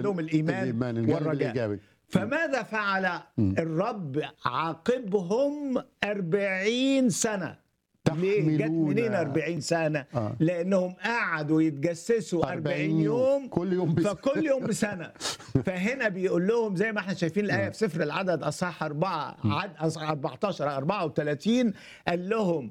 عندهم الايمان, الإيمان الجانب والرجاء الإيجابي فماذا فعل الرب عاقبهم أربعين سنة ليه جت تحملون- منين 40 سنة آه. لأنهم قعدوا يتجسسوا 40 يوم كل يوم بس فكل يوم بسنة فهنا بيقول لهم زي ما احنا شايفين الآية في سفر العدد أصحاح 4 عد أصحاح 14 34 قال لهم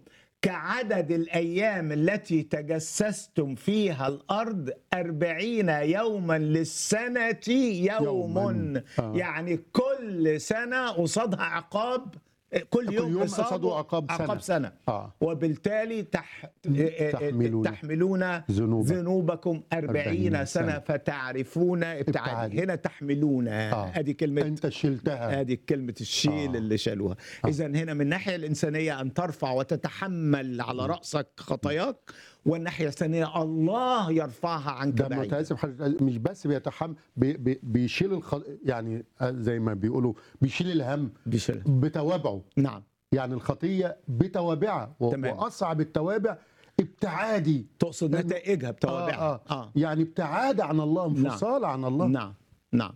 كعدد الأيام التي تجسستم فيها الأرض أربعين يوما للسنة يوم يوماً. آه. يعني كل سنة قصادها عقاب كل كل يوم, يوم قصاده قصاده عقاب سنة. عقاب سنة آه. وبالتالي تح... تحملون تحملون ذنوبا. ذنوبكم أربعين أربعين سنة سنة. فتعرفون ابتعاد ابتعاد. هنا تحملون آه. ادي كلمة انت شلتها ادي كلمة الشيل آه. اللي شالوها اذا هنا من الناحية الإنسانية أن ترفع وتتحمل على رأسك خطاياك والناحية الثانية الله يرفعها عنك ده بعيد متاسف حضرتك مش بس بيتحمل بي بي بيشيل الخ... يعني زي ما بيقولوا بيشيل الهم بيشيل. بتوابعه نعم يعني الخطيه بتوابعها و... تمام. واصعب التوابع ابتعادي تقصد لأن- نتائجها بتوابعها آه آه. يعني ابتعاد عن الله انفصال عن الله نعم نعم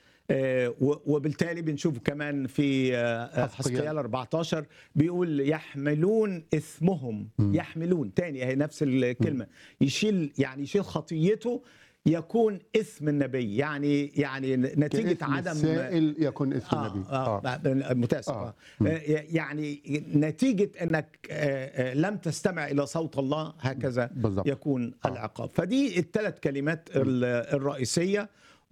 آه، و- وبالتالي بنشوف كمان في آه، حزقيال. حزقيال 14 بيقول يحملون اثمهم يحملون تاني هي نفس الكلمه يشيل يعني يشيل خطيته يكون اثم النبي يعني يعني نتيجه كإثم عدم السائل يكون اثم آه النبي آه آه. متاسف آه. آه. يعني نتيجة أنك آه، آه، لم تستمع إلى صوت الله هكذا بالظبط. يكون آه. العقاب فدي الثلاث كلمات ال- الرئيسية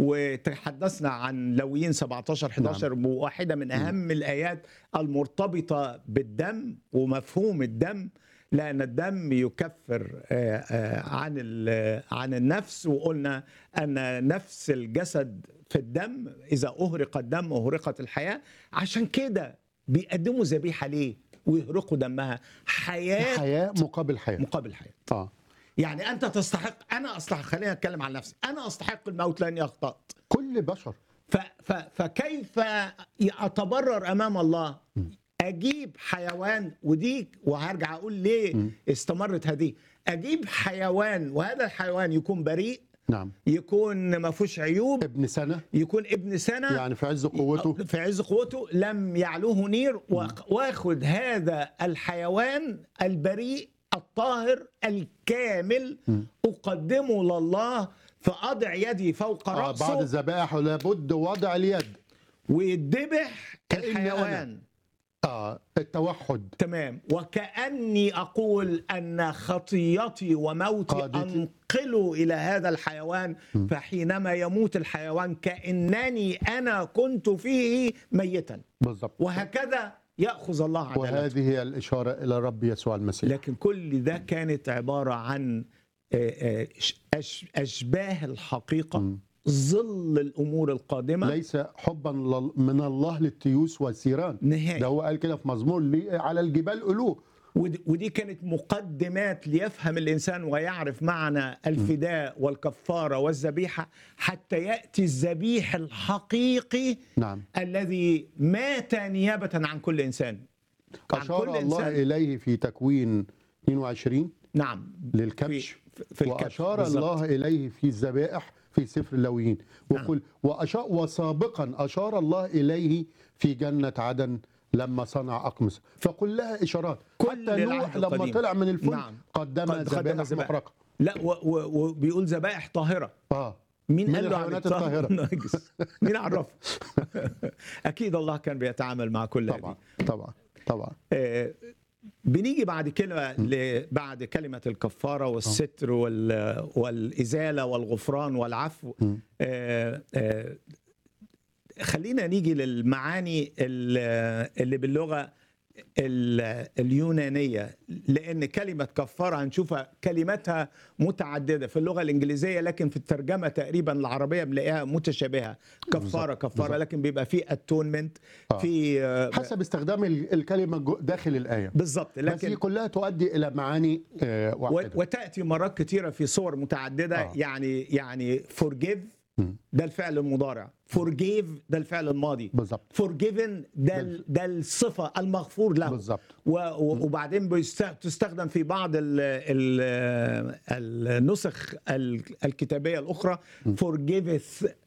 وتحدثنا عن لويين 17 11 نعم. واحدة من أهم الآيات المرتبطة بالدم ومفهوم الدم لأن الدم يكفر آه، آه، عن ال- عن النفس وقلنا أن نفس الجسد في الدم إذا أهرق الدم أهرقت الحياة عشان كده بيقدموا ذبيحة ليه ويهرقوا دمها حياة حياه مقابل حياه مقابل حياة اه يعني أنت تستحق أنا أستحق خلينا أتكلم عن نفسي أنا أستحق الموت لأني أخطأت كل بشر ف ف فكيف اتبرر امام الله اجيب حيوان ودي وهرجع اقول ليه استمرت هذه اجيب حيوان وهذا الحيوان يكون بريء نعم يكون ما فيهوش عيوب ابن سنه يكون ابن سنه يعني في عز قوته في عز قوته لم يعلوه نير وأخ- واخد هذا الحيوان البريء الطاهر الكامل اقدمه لله فاضع يدي فوق آه راسه بعد الذبائح لابد وضع اليد ويذبح كأني الحيوان اه التوحد تمام وكأني أقول أن خطيتي وموتي قادتي. أنقله إلى هذا الحيوان فحينما يموت الحيوان كأنني أنا كنت فيه ميتا بالضبط وهكذا يأخذ الله عدالته وهذه هي الاشاره الى الرب يسوع المسيح لكن كل ده كانت عبارة عن آه، آه، أش- أشباه الحقيقة ظل الأمور القادمة ليس حبا لل- من الله للتيوس والثيران نهائي. ده هو قال كده في مزمور ليه على الجبال ألوه ودي ودي كانت مقدمات ليفهم الانسان ويعرف معنى الفداء والكفاره والذبيحه حتى ياتي الذبيح الحقيقي نعم الذي مات نيابه عن كل انسان عن أشار الله إليه في تكوين 22 نعم للكبش في- في الكبش وأشار بالظبط. الله إليه في الذبائح في سفر اللويين وقل وأشار وسابقا أشار الله إليه في جنة عدن لما صنع أقمص فقل لها إشارات كل حتى نوح العهد لما القديم. طلع من الفلك نعم. قدم قد- قدم ذبائح ذبائح. محرقة لا و- و- وبيقول ذبائح طاهره آه مين من قال له عن الحيوانات الطاهر الطاهرة. نجس مين عرفه اكيد الله كان بيتعامل مع كل هذه طبعا طبعا طبعا آه، بنيجي بعد كلمة ل- بعد كلمة الكفارة والستر وال- والإزالة والغفران والعفو آه، آه، خلينا نيجي للمعاني ال- اللي باللغة ال- اليونانية لأن كلمة كفارة هنشوفها كلماتها متعددة في اللغة الإنجليزية لكن في الترجمة تقريبا العربية بنلاقيها متشابهة كفارة كفارة لكن بيبقى في اتونمنت آه. في آه، حسب استخدام ال- الكلمة جو- داخل الآية بالظبط بس هي لكن كلها تؤدي إلى معاني آه، و- واحدة وتاتي مرات كثيره في صور متعدده آه. يعني يعني forgive مم. ده الفعل المضارع forgive ده الفعل الماضي بالظبط forgiven ده ال- ده الصفه المغفور له بالظبط و- و- وبعدين بيست- تستخدم في بعض ال ال النسخ ال- الكتابيه الاخرى forgiveth